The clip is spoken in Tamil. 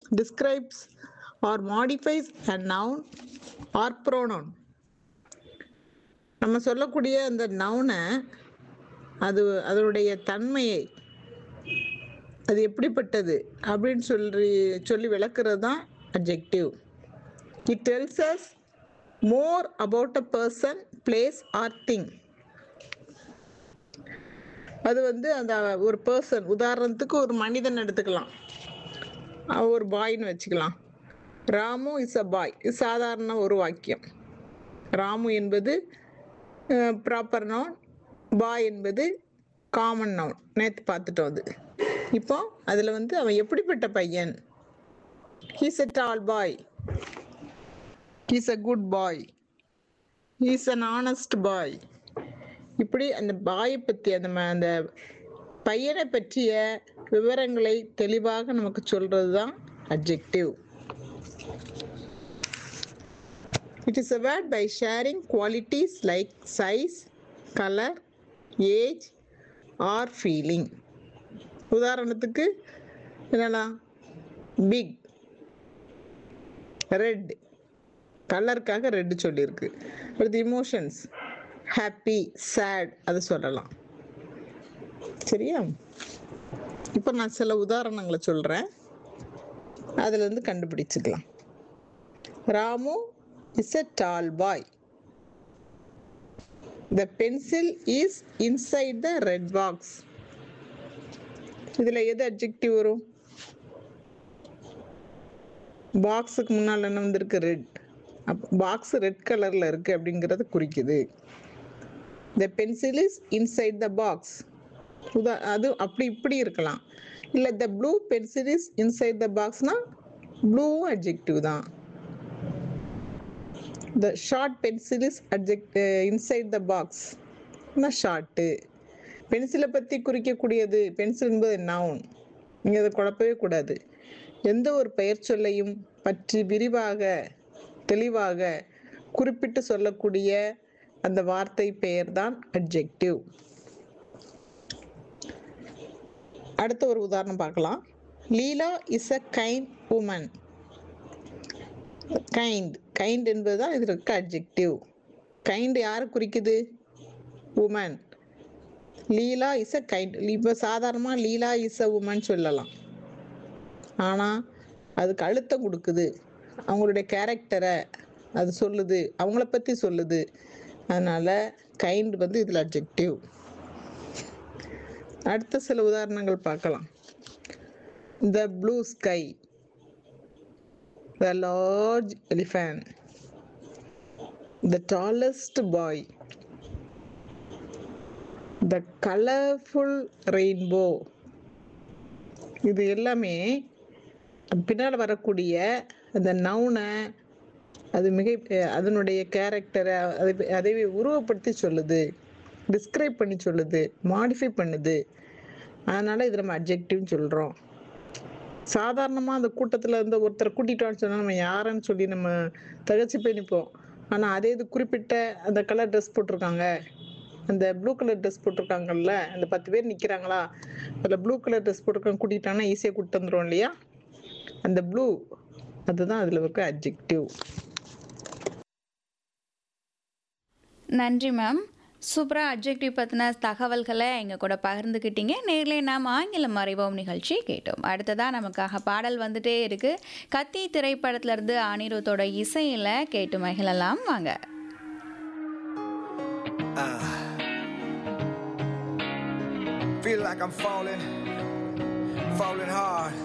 describes or modifies a noun or pronoun நம்ம சொல்லக்கூடிய அந்த நவுனை அது அதனுடைய தன்மையை அது எப்படிப்பட்டது அப்படின்னு சொல்லி சொல்லி விளக்குறது தான் adjective it tells us more about a person place or thing அது வந்து அந்த ஒரு பர்சன் உதாரணத்துக்கு ஒரு மனிதன் எடுத்துக்கலாம் அவன் ஒரு பாய்னு வச்சுக்கலாம் ராமு இஸ் அ பாய் இது சாதாரண ஒரு வாக்கியம் ராமு என்பது ப்ராப்பர் நவுன் பாய் என்பது காமன் நவுன் நேற்று பார்த்துட்டோம் அது இப்போ அதில் வந்து அவன் எப்படிப்பட்ட பையன் he's a tall boy he's a good boy he's an honest boy இப்படி அந்த பாயை பற்றி அந்த ம- அந்த பையனை பற்றிய விவரங்களை தெளிவாக நமக்கு சொல்றது தான் adjective it is a word by sharing qualities like size color age or feeling உதாரணத்துக்கு என்னன்னா பிக் ரெட் கலருக்காக ரெட் சொல்லியிருக்கு அடுத்து இமோஷன்ஸ் ஹாப்பி சேட் அது சொல்லலாம் சரியா இப்போ நான் சில உதாரணங்களை சொல்கிறேன் அதுலேருந்து கண்டுபிடிச்சுக்கலாம் Ramu is a tall boy the pencil is inside the red box இதில் எது அப்ஜெக்டிவ் வரும் பாக்ஸுக்கு முன்னால் என்ன வந்திருக்கு ரெட் அப் பாக்ஸ் ரெட் கலரில் இருக்குது அப்படிங்கிறத குறிக்குது the pencil is inside the box உதா அது அப்படி இப்படி இருக்கலாம் இல்லை the blue pencil is inside the பாக்ஸ்னா ப்ளூ அட்ஜெக்டிவ் தான் the short pencil is adject inside the box short பென்சிலை பற்றி குறிக்கக்கூடியது பென்சில் என்பது நவுன் நீங்கள் அதை குழப்பவே கூடாது எந்த ஒரு பெயர் சொல்லையும் பற்றி விரிவாக தெளிவாக குறிப்பிட்டு சொல்லக்கூடிய அந்த வார்த்தை பெயர் தான் அட்ஜெக்டிவ் அடுத்த ஒரு உதாரணம் பார்க்கலாம் Leela is a kind woman kind kind என்பது தான் இதில் இருக்க அட்ஜெக்டிவ் கைண்ட் யாரை குறிக்குது woman Leela is a kind இப்போ சாதாரணமாக லீலா இஸ் அ உமன் சொல்லலாம் ஆனால் அதுக்கு அழுத்தம் கொடுக்குது அவங்களுடைய கேரக்டரை அது சொல்லுது அவங்கள பற்றி சொல்லுது அதனால் கைண்ட் வந்து இதில் அட்ஜெக்டிவ் அடுத்த சில உதாரணங்கள் பார்க்கலாம் the blue sky the large elephant the tallest boy the colourful rainbow இது எல்லாமே பின்னால் வரக்கூடிய அந்த நவுனை அது மிக அதனுடைய கேரக்டரை அதை அதை உருவப்படுத்தி சொல்லுது டிஸ்கிரைப் பண்ணி சொல்லுது மாடிஃபை பண்ணுது அதனால் இது நம்ம அப்ஜெக்டிவ்னு சொல்கிறோம் சாதாரணமாக அந்த கூட்டத்தில் இருந்து ஒருத்தரை கூட்டிகிட்டோன்னு சொன்னால் நம்ம யாருன்னு சொல்லி நம்ம தகச்சு போய் நிற்போம் ஆனால் அதே இது குறிப்பிட்ட அந்த கலர் ட்ரெஸ் போட்டிருக்காங்க அந்த ப்ளூ கலர் ட்ரெஸ் போட்டிருக்காங்கல்ல அந்த பத்து பேர் நிற்கிறாங்களா அதில் ப்ளூ கலர் ட்ரெஸ் போட்டிருக்காங்க கூட்டிகிட்டாங்கன்னா ஈஸியாக கூட்டு வந்துடும் இல்லையா அந்த ப்ளூ அதுதான் அதில் இருக்க அப்ஜெக்டிவ் நன்றி மேம் சூப்பராக அப்ஜெக்டிவ் பற்றின தகவல்களை எங்கள் கூட பகிர்ந்துக்கிட்டீங்க நேரிலே நாம் ஆங்கிலம் அறிவோம் நிகழ்ச்சி கேட்டோம் அடுத்ததாக நமக்காக பாடல் வந்துட்டே இருக்கு கத்தி திரைப்படத்திலிருந்து அனிருத்தோட இசையில் கேட்டு மகிழலாம் வாங்க Feel like I'm falling, falling hard.